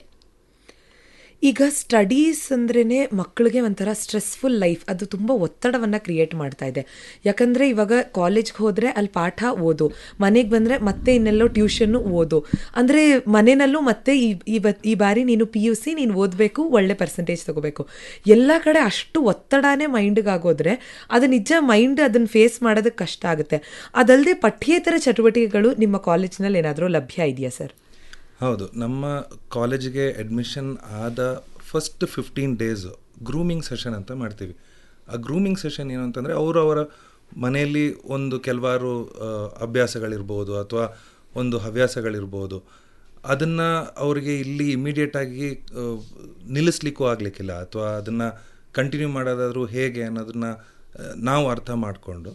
ಈಗ ಸ್ಟಡೀಸ್ ಅಂದ್ರೇ ಮಕ್ಕಳಿಗೆ ಒಂಥರ ಸ್ಟ್ರೆಸ್ಫುಲ್ ಲೈಫ್ ಅದು ತುಂಬ ಒತ್ತಡವನ್ನು ಕ್ರಿಯೇಟ್ ಮಾಡ್ತಾ ಇದೆ ಯಾಕಂದರೆ ಇವಾಗ ಕಾಲೇಜ್ಗೆ ಹೋದರೆ ಅಲ್ಲಿ ಪಾಠ ಓದು ಮನೆಗೆ ಬಂದರೆ ಮತ್ತೆ ಇನ್ನೆಲ್ಲೋ ಟ್ಯೂಷನ್ನು ಓದು ಅಂದರೆ ಮನೆಯಲ್ಲೂ ಮತ್ತೆ ಈ ಇವತ್ತು ಈ ಬಾರಿ ನೀನು ಪಿ ಯು ಸಿ ನೀನು ಓದಬೇಕು ಒಳ್ಳೆ ಪರ್ಸೆಂಟೇಜ್ ತಗೋಬೇಕು ಎಲ್ಲ ಕಡೆ ಅಷ್ಟು ಒತ್ತಡನೇ ಮೈಂಡ್ಗೆ ಆಗೋದ್ರೆ ಅದು ನಿಜ ಮೈಂಡ್ ಅದನ್ನು ಫೇಸ್ ಮಾಡೋದಕ್ಕೆ ಕಷ್ಟ ಆಗುತ್ತೆ ಅದಲ್ಲದೆ ಪಠ್ಯೇತರ ಚಟುವಟಿಕೆಗಳು ನಿಮ್ಮ ಕಾಲೇಜಿನಲ್ಲಿ ಏನಾದರೂ ಲಭ್ಯ ಇದೆಯಾ ಸರ್ ಹೌದು ನಮ್ಮ ಕಾಲೇಜಿಗೆ ಅಡ್ಮಿಷನ್ ಆದ first fifteen days grooming session ಅಂತ ಮಾಡ್ತೀವಿ ಆ ಗ್ರೂಮಿಂಗ್ ಸೆಷನ್ ಏನು ಅಂತಂದರೆ ಅವರು ಅವರ ಮನೆಯಲ್ಲಿ ಒಂದು ಕೆಲವಾರು ಆ, ಅಭ್ಯಾಸಗಳಿರ್ಬೋದು ಅಥವಾ ಒಂದು ಹವ್ಯಾಸಗಳಿರ್ಬೋದು ಅದನ್ನು ಅವರಿಗೆ ಇಲ್ಲಿ ಇಮಿಡಿಯೇಟಾಗಿ ನಿಲ್ಲಿಸ್ಲಿಕ್ಕೂ ಆಗಲಿಕ್ಕಿಲ್ಲ ಅಥವಾ ಅದನ್ನು ಕಂಟಿನ್ಯೂ ಮಾಡೋದಾದರೂ ಹೇಗೆ ಅನ್ನೋದನ್ನು ಆ, ನಾವು ಅರ್ಥ ಮಾಡಿಕೊಂಡು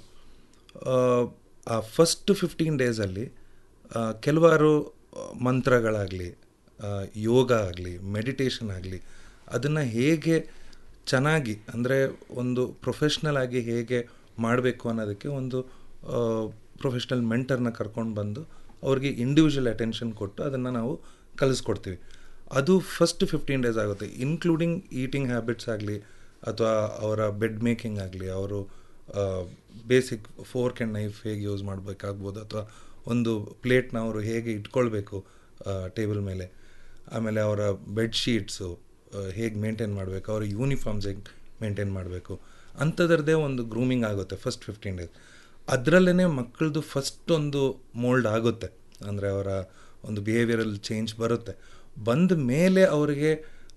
ಆ ಫಸ್ಟ್ ಫಿಫ್ಟೀನ್ ಡೇಸಲ್ಲಿ ಕೆಲವಾರು ಮಂತ್ರಗಳಾಗಲಿ ಯೋಗ ಆಗಲಿ ಮೆಡಿಟೇಷನ್ ಆಗಲಿ ಅದನ್ನು ಹೇಗೆ ಚೆನ್ನಾಗಿ ಅಂದರೆ ಒಂದು ಪ್ರೊಫೆಷ್ನಲ್ ಆಗಿ ಹೇಗೆ ಮಾಡಬೇಕು ಅನ್ನೋದಕ್ಕೆ ಒಂದು ಪ್ರೊಫೆಷ್ನಲ್ ಮೆಂಟರ್ನ ಕರ್ಕೊಂಡು ಬಂದು ಅವ್ರಿಗೆ ಇಂಡಿವಿಜುವಲ್ ಅಟೆನ್ಷನ್ ಕೊಟ್ಟು ಅದನ್ನು ನಾವು ಕಲಿಸ್ಕೊಡ್ತೀವಿ ಅದು ಫಸ್ಟ್ ಫಿಫ್ಟೀನ್ ಡೇಸ್ ಆಗುತ್ತೆ ಇನ್ಕ್ಲೂಡಿಂಗ್ ಈಟಿಂಗ್ ಹ್ಯಾಬಿಟ್ಸ್ ಆಗಲಿ ಅಥವಾ ಅವರ ಬೆಡ್ ಮೇಕಿಂಗ್ ಆಗಲಿ ಅವರು ಬೇಸಿಕ್ ಫೋರ್ಕ್ ಆ್ಯಂಡ್ ನೈಫ್ ಹೇಗೆ ಯೂಸ್ ಮಾಡಬೇಕಾಗ್ಬೋದು ಅಥವಾ ಒಂದು ಪ್ಲೇಟ್ನ ಅವರು ಹೇಗೆ ಇಟ್ಕೊಳ್ಬೇಕು ಟೇಬಲ್ ಮೇಲೆ ಆಮೇಲೆ ಅವರ ಬೆಡ್ಶೀಟ್ಸು ಹೇಗೆ ಮೇಂಟೈನ್ ಮಾಡಬೇಕು ಅವರ ಯೂನಿಫಾರ್ಮ್ಸ್ ಹೇಗೆ ಮೇಂಟೈನ್ ಮಾಡಬೇಕು ಅಂಥದ್ರದ್ದೇ ಒಂದು ಗ್ರೂಮಿಂಗ್ ಆಗುತ್ತೆ ಫಸ್ಟ್ ಫಿಫ್ಟೀನ್ ಡೇಸ್ ಅದರಲ್ಲೇ ಮಕ್ಕಳದು ಫಸ್ಟ್ ಒಂದು ಮೋಲ್ಡ್ ಆಗುತ್ತೆ ಅಂದರೆ ಅವರ ಒಂದು ಬಿಹೇವಿಯರಲ್ ಚೇಂಜ್ ಬರುತ್ತೆ ಬಂದ ಮೇಲೆ ಅವರಿಗೆ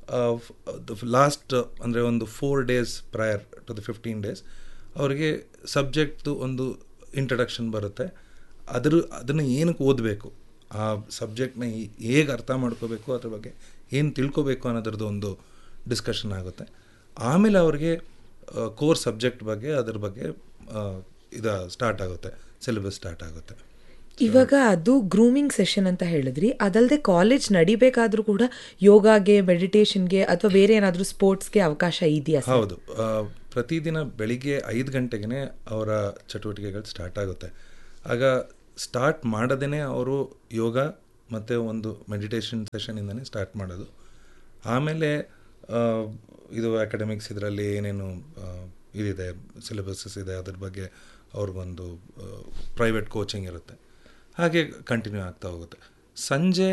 ಲಾಸ್ಟ್ ಅಂದರೆ ಒಂದು four days prior to the fifteen days ಅವರಿಗೆ ಸಬ್ಜೆಕ್ಟ್ದು ಒಂದು ಇಂಟ್ರಡಕ್ಷನ್ ಬರುತ್ತೆ ಅದ್ರ ಅದನ್ನು ಏನಕ್ಕೆ ಓದಬೇಕು ಆ ಸಬ್ಜೆಕ್ಟ್ನ ಹೇಗೆ ಅರ್ಥ ಮಾಡ್ಕೋಬೇಕು ಅದ್ರ ಬಗ್ಗೆ ಏನು ತಿಳ್ಕೊಬೇಕು ಅನ್ನೋದ್ರದ್ದು ಒಂದು ಡಿಸ್ಕಷನ್ ಆಗುತ್ತೆ ಆಮೇಲೆ ಅವ್ರಿಗೆ ಕೋರ್ ಸಬ್ಜೆಕ್ಟ್ ಬಗ್ಗೆ ಅದ್ರ ಬಗ್ಗೆ ಇದು ಸ್ಟಾರ್ಟ್ ಆಗುತ್ತೆ ಸಿಲೆಬಸ್ ಸ್ಟಾರ್ಟ್ ಆಗುತ್ತೆ ಇವಾಗ ಅದು ಗ್ರೂಮಿಂಗ್ ಸೆಷನ್ ಅಂತ ಹೇಳಿದ್ರಿ ಅದಲ್ಲದೆ ಕಾಲೇಜ್ ನಡಿಬೇಕಾದ್ರೂ ಕೂಡ ಯೋಗಾಗೆ ಮೆಡಿಟೇಷನ್ಗೆ ಅಥವಾ ಬೇರೆ ಏನಾದರೂ ಸ್ಪೋರ್ಟ್ಸ್ಗೆ ಅವಕಾಶ ಇದೆಯಾ ಸರ್ ಹೌದು ಆ, ಪ್ರತಿದಿನ ಬೆಳಿಗ್ಗೆ ಐದು ಗಂಟೆಗೆ ಅವರ ಚಟುವಟಿಕೆಗಳು ಸ್ಟಾರ್ಟ್ ಆಗುತ್ತೆ ಆಗ ಸ್ಟಾರ್ಟ್ ಮಾಡದೇ ಅವರು ಯೋಗ ಮತ್ತು ಒಂದು ಮೆಡಿಟೇಷನ್ ಸೆಷನಿಂದನೇ ಸ್ಟಾರ್ಟ್ ಮಾಡೋದು ಆಮೇಲೆ ಆ, ಇದು ಅಕಾಡೆಮಿಕ್ಸ್ ಇದರಲ್ಲಿ ಏನೇನು ಆ, ಇದಿದೆ ಸಿಲೆಬಸಸ್ ಇದೆ ಅದ್ರ ಬಗ್ಗೆ ಅವ್ರಿಗೊಂದು ಪ್ರೈವೇಟ್ ಕೋಚಿಂಗ್ ಇರುತ್ತೆ ಹಾಗೆ ಕಂಟಿನ್ಯೂ ಆಗ್ತಾ ಹೋಗುತ್ತೆ ಸಂಜೆ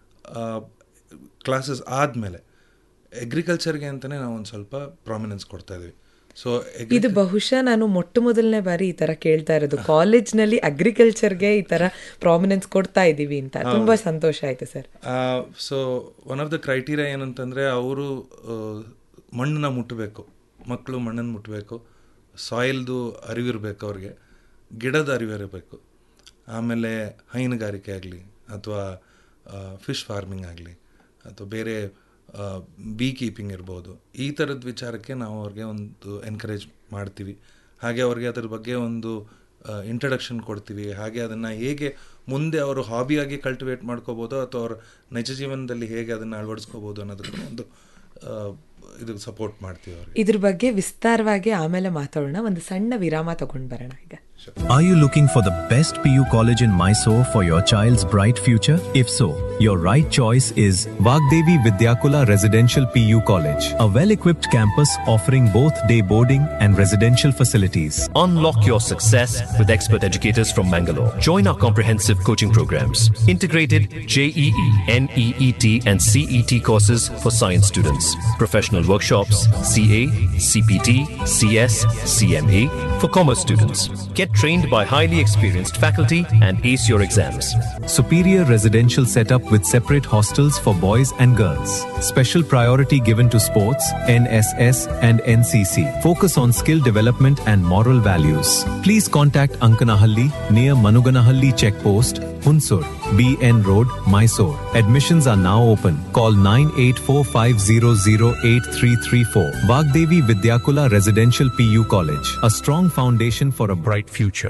ಕ್ಲಾಸಸ್ ಆದಮೇಲೆ ಅಗ್ರಿಕಲ್ಚರ್ಗೆ ಅಂತಲೇ ನಾವು ಒಂದು ಸ್ವಲ್ಪ ಪ್ರಾಮಿನೆನ್ಸ್ ಕೊಡ್ತಾ ಇದ್ವಿ ಸೊ ಇದು ಬಹುಶಃ ನಾನು ಮೊಟ್ಟ ಮೊದಲನೇ ಬಾರಿ ಈ ತರ ಕೇಳ್ತಾ ಇರೋದು ಕಾಲೇಜ್ನಲ್ಲಿ ಅಗ್ರಿಕಲ್ಚರ್ಗೆ ಈ ತರ ಪ್ರಾಮಿನೆನ್ಸ್ ಕೊಡ್ತಾ ಇದ್ದೀವಿ ಅಂತ ತುಂಬಾ ಸಂತೋಷ ಆಯ್ತು sir so one of the criteria ಏನಂತಂದರೆ ಅವರು ಮಣ್ಣನ್ನ ಮುಟ್ಟಬೇಕು ಮಕ್ಕಳು ಮಣ್ಣನ್ನು ಮುಟ್ಟಬೇಕು ಸಾಯಿಲ್ದು ಅರಿವಿರಬೇಕು ಅವ್ರಿಗೆ ಗಿಡದ ಅರಿವಿರಬೇಕು ಆಮೇಲೆ ಹೈನುಗಾರಿಕೆ ಆಗಲಿ ಅಥವಾ ಫಿಶ್ ಫಾರ್ಮಿಂಗ್ ಆಗಲಿ ಅಥವಾ ಬೇರೆ ಬೀ ಕೀಪಿಂಗ್ ಇರ್ಬೋದು ಈ ಥರದ ವಿಚಾರಕ್ಕೆ ನಾವು ಅವ್ರಿಗೆ ಒಂದು ಎನ್ಕರೇಜ್ ಮಾಡ್ತೀವಿ ಹಾಗೆ ಅವ್ರಿಗೆ ಅದ್ರ ಬಗ್ಗೆ ಒಂದು ಇಂಟ್ರಡಕ್ಷನ್ ಕೊಡ್ತೀವಿ ಹಾಗೆ ಅದನ್ನು ಹೇಗೆ ಮುಂದೆ ಅವರು ಹಾಬಿಯಾಗಿ ಕಲ್ಟಿವೇಟ್ ಮಾಡ್ಕೋಬೋದು ಅಥವಾ ಅವ್ರ ನಿಜ ಜೀವನದಲ್ಲಿ ಹೇಗೆ ಅದನ್ನು ಅಳವಡಿಸ್ಕೋಬೋದು ಅನ್ನೋದಕ್ಕೆ ಒಂದು ಆ, ಇದು ಸಪೋರ್ಟ್ ಮಾಡ್ತೀವಿ ಅವ್ರಿಗೆ ಇದ್ರ ಬಗ್ಗೆ ವಿಸ್ತಾರವಾಗಿ ಆಮೇಲೆ ಮಾತಾಡೋಣ ಒಂದು ಸಣ್ಣ ವಿರಾಮ ತಗೊಂಡ್ ಬರೋಣ ಈಗ Are you looking for the best PU college in Mysore for your child's bright future? If so, your right choice is Vagdevi Vidyakula Residential PU College, a well-equipped campus offering both day boarding and residential facilities. Unlock your success with expert educators from Mangalore. Join our comprehensive coaching programs. Integrated JEE, NEET, and CET courses for science students. Professional workshops, CA, CPT, CS, CMA for commerce students. Get trained by highly experienced faculty and ace your exams. Superior residential setup with separate hostels for boys and girls. Special priority given to sports, NSS, and NCC. Focus on skill development and moral values. Please contact Ankanahalli near Manuganahalli Checkpost, Hunsur, BN Road, Mysore. Admissions are now open. Call 9845008334. Vagdevi Vidyakula Residential PU College. A strong foundation for a bright future.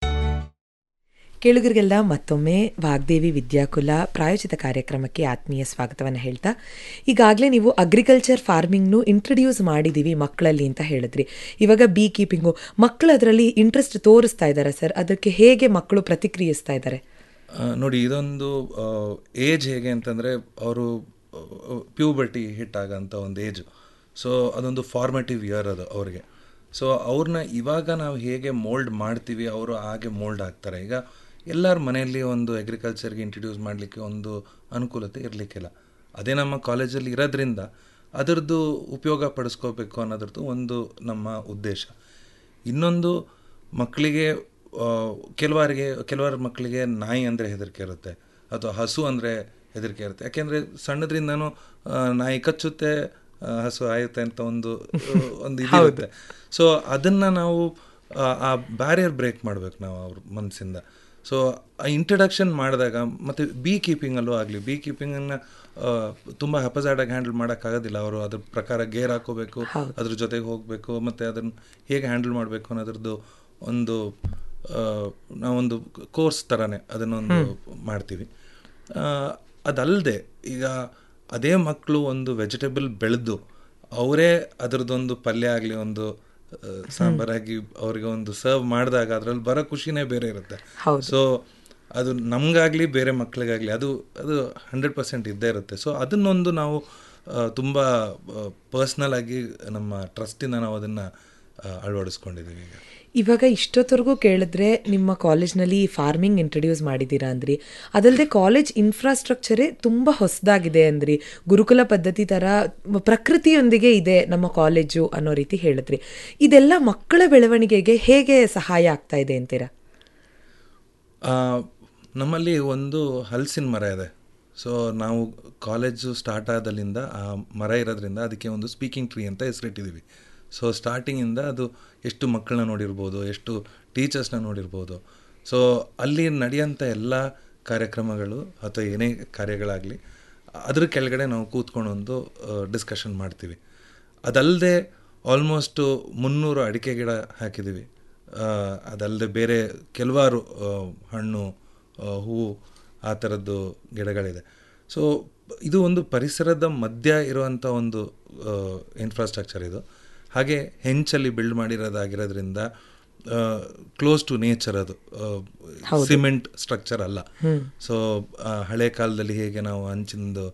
ಕೇಳುಗರಿಗೆಲ್ಲ ಮತ್ತೊಮ್ಮೆ ವಾಗ್ದೇವಿ ವಿದ್ಯಾಕುಲ ಪ್ರಾಯೋಜಿತ ಕಾರ್ಯಕ್ರಮಕ್ಕೆ ಆತ್ಮೀಯ ಸ್ವಾಗತವನ್ನು ಹೇಳ್ತಾ ಈಗಾಗಲೇ ನೀವು agriculture ಫಾರ್ಮಿಂಗ್ನು introduce ಮಾಡಿದ್ದೀವಿ ಮಕ್ಕಳಲ್ಲಿ ಅಂತ ಹೇಳಿದ್ರಿ ಇವಾಗ ಬೀ ಕೀಪಿಂಗು ಮಕ್ಕಳು ಅದರಲ್ಲಿ ಇಂಟ್ರೆಸ್ಟ್ ತೋರಿಸ್ತಾ ಇದ್ದಾರೆ ಸರ್ ಅದಕ್ಕೆ ಹೇಗೆ ಮಕ್ಕಳು ಪ್ರತಿಕ್ರಿಯಿಸ್ತಾ ಇದ್ದಾರೆ ಆ, ನೋಡಿ ಇದೊಂದು ಏಜ್ ಹೇಗೆ ಅಂತಂದರೆ ಅವರು ಪ್ಯೂಬರ್ಟಿ ಹಿಟ್ ಆಗಂಥ ಒಂದು ಏಜ್ ಸೊ ಅದೊಂದು ಫಾರ್ಮೇಟಿವ್ ಇಯರ್ ಅದು ಅವ್ರಿಗೆ ಸೊ ಅವ್ರನ್ನ ಇವಾಗ ನಾವು ಹೇಗೆ ಮೋಲ್ಡ್ ಮಾಡ್ತೀವಿ ಅವರು ಹಾಗೆ ಮೋಲ್ಡ್ ಆಗ್ತಾರೆ ಈಗ ಎಲ್ಲರ ಮನೆಯಲ್ಲಿ ಒಂದು ಅಗ್ರಿಕಲ್ಚರ್ಗೆ ಇಂಟ್ರಡ್ಯೂಸ್ ಮಾಡಲಿಕ್ಕೆ ಒಂದು ಅನುಕೂಲತೆ ಇರಲಿಕ್ಕಿಲ್ಲ ಅದೇ ನಮ್ಮ ಕಾಲೇಜಲ್ಲಿ ಇರೋದ್ರಿಂದ ಅದರದ್ದು ಉಪಯೋಗ ಪಡಿಸ್ಕೋಬೇಕು ಅನ್ನೋದ್ರದ್ದು ಒಂದು ನಮ್ಮ ಉದ್ದೇಶ ಇನ್ನೊಂದು ಮಕ್ಕಳಿಗೆ ಆ, ಕೆಲವರಿಗೆ ಕೆಲವರ ಮಕ್ಕಳಿಗೆ ನಾಯಿ ಅಂದರೆ ಹೆದರಿಕೆ ಇರುತ್ತೆ ಅಥವಾ ಹಸು ಅಂದರೆ ಹೆದರಿಕೆ ಇರುತ್ತೆ ಯಾಕೆಂದರೆ ಸಣ್ಣದ್ರಿಂದನೂ ಆ, ನಾಯಿ ಕಚ್ಚುತ್ತೆ ಆ, ಹಸು ಆಯುತ್ತೆ ಅಂತ ಒಂದು ಆ, ಒಂದು ಇದಿರುತ್ತೆ ಸೊ ಅದನ್ನು ನಾವು ಆ, ಆ ಬ್ಯಾರಿಯರ್ ಬ್ರೇಕ್ ಮಾಡಬೇಕು ನಾವು ಅವ್ರ ಮನಸ್ಸಿಂದ ಸೊ ಆ ಇಂಟ್ರಡಕ್ಷನ್ ಮಾಡಿದಾಗ ಮತ್ತು ಬೀ ಕೀಪಿಂಗಲ್ಲೂ ಆಗಲಿ ಬೀ ಕೀಪಿಂಗನ್ನು ತುಂಬ ಹಪಜಾಡಾಗಿ ಹ್ಯಾಂಡಲ್ ಮಾಡೋಕ್ಕಾಗೋದಿಲ್ಲ ಅವರು ಅದ್ರ ಪ್ರಕಾರ ಗೇರ್ ಹಾಕೋಬೇಕು ಅದ್ರ ಜೊತೆಗೆ ಹೋಗಬೇಕು ಮತ್ತು ಅದನ್ನು ಹೇಗೆ ಹ್ಯಾಂಡಲ್ ಮಾಡಬೇಕು ಅನ್ನೋದ್ರದ್ದು ಒಂದು ಆ, ನಾವೊಂದು ಕೋರ್ಸ್ ಥರನೇ ಅದನ್ನೊಂದು ಮಾಡ್ತೀವಿ ಅದಲ್ಲದೆ ಈಗ ಅದೇ ಮಕ್ಕಳು ಒಂದು ವೆಜಿಟೇಬಲ್ ಬೆಳೆದು ಅವರೇ ಅದರದ್ದೊಂದು ಪಲ್ಯ ಆಗಲಿ ಒಂದು ಆ, ಸಾಂಬಾರಾಗಿ ಅವರಿಗೆ ಒಂದು ಸರ್ವ್ ಮಾಡಿದಾಗ ಅದರಲ್ಲಿ ಬರೋ ಖುಷಿನೇ ಬೇರೆ ಇರುತ್ತೆ ಸೊ ಅದು ನಮಗಾಗಲಿ ಬೇರೆ ಮಕ್ಕಳಿಗಾಗಲಿ ಅದು ಅದು ಹಂಡ್ರೆಡ್ ಪರ್ಸೆಂಟ್ ಇದ್ದೇ ಇರುತ್ತೆ ಸೊ ಅದನ್ನೊಂದು ನಾವು ಆ, ತುಂಬ ಪರ್ಸ್ನಲ್ ಆಗಿ ನಮ್ಮ ಟ್ರಸ್ಟಿಂದ ನಾವು ಅದನ್ನು ಅಳವಡಿಸ್ಕೊಂಡಿದ್ದೀವಿ ಈಗ ಇವಾಗ ಇಷ್ಟೊತ್ತವರೆಗೂ ಕೇಳಿದ್ರೆ ನಿಮ್ಮ ಕಾಲೇಜ್ನಲ್ಲಿ ಫಾರ್ಮಿಂಗ್ ಇಂಟ್ರಡ್ಯೂಸ್ ಮಾಡಿದ್ದೀರಾ ಅಂದ್ರಿ ಅದಲ್ಲದೆ ಕಾಲೇಜ್ ಇನ್ಫ್ರಾಸ್ಟ್ರಕ್ಚರೇ ತುಂಬ ಹೊಸದಾಗಿದೆ ಅಂದ್ರಿ ಗುರುಕುಲ ಪದ್ಧತಿ ಥರ ಪ್ರಕೃತಿಯೊಂದಿಗೆ ಇದೆ ನಮ್ಮ ಕಾಲೇಜು ಅನ್ನೋ ರೀತಿ ಹೇಳಿದ್ರಿ ಇದೆಲ್ಲ ಮಕ್ಕಳ ಬೆಳವಣಿಗೆಗೆ ಹೇಗೆ ಸಹಾಯ ಆಗ್ತಾ ಇದೆ ಅಂತೀರಾ ಆ, ನಮ್ಮಲ್ಲಿ ಒಂದು ಹಲಸಿನ ಮರ ಇದೆ ಸೊ ನಾವು ಕಾಲೇಜು ಸ್ಟಾರ್ಟ್ ಆದಲ್ಲಿಂದ ಆ ಮರ ಇರೋದ್ರಿಂದ ಅದಕ್ಕೆ ಒಂದು ಸ್ಪೀಕಿಂಗ್ ಟ್ರೀ ಅಂತ ಹೆಸರಿಟ್ಟಿದ್ದೀವಿ ಸೊ ಸ್ಟಾರ್ಟಿಂಗಿಂದ ಅದು ಎಷ್ಟು ಮಕ್ಕಳನ್ನ ನೋಡಿರ್ಬೋದು ಎಷ್ಟು ಟೀಚರ್ಸ್ನ ನೋಡಿರ್ಬೋದು ಸೊ ಅಲ್ಲಿ ನಡೆಯೋಂಥ ಎಲ್ಲ ಕಾರ್ಯಕ್ರಮಗಳು ಅಥವಾ ಏನೇ ಕಾರ್ಯಗಳಾಗಲಿ ಅದ್ರ ಕೆಳಗಡೆ ನಾವು ಕೂತ್ಕೊಂಡು ಒಂದು ಡಿಸ್ಕಷನ್ ಮಾಡ್ತೀವಿ ಅದಲ್ಲದೆ ಆಲ್ಮೋಸ್ಟು ಮುನ್ನೂರು ಅಡಿಕೆ ಗಿಡ ಹಾಕಿದ್ದೀವಿ ಅದಲ್ಲದೆ ಬೇರೆ ಕೆಲವಾರು ಆ, ಹಣ್ಣು ಆ, ಹೂವು ಆ ಥರದ್ದು ಗಿಡಗಳಿದೆ ಸೊ ಇದು ಒಂದು ಪರಿಸರದ ಮಧ್ಯ ಇರುವಂಥ ಒಂದು ಇನ್ಫ್ರಾಸ್ಟ್ರಕ್ಚರ್ ಇದು ಹಾಗೆ ಹೆಂಚಲ್ಲಿ ಬಿಲ್ಡ್ ಮಾಡಿರೋದಾಗಿರೋದ್ರಿಂದ ಕ್ಲೋಸ್ ಟು ನೇಚರ್ ಅದು ಸಿಮೆಂಟ್ ಸ್ಟ್ರಕ್ಚರ್ ಅಲ್ಲ ಸೊ ಹಳೆ ಕಾಲದಲ್ಲಿ ಹೇಗೆ ನಾವು ಹಂಚಿಂದು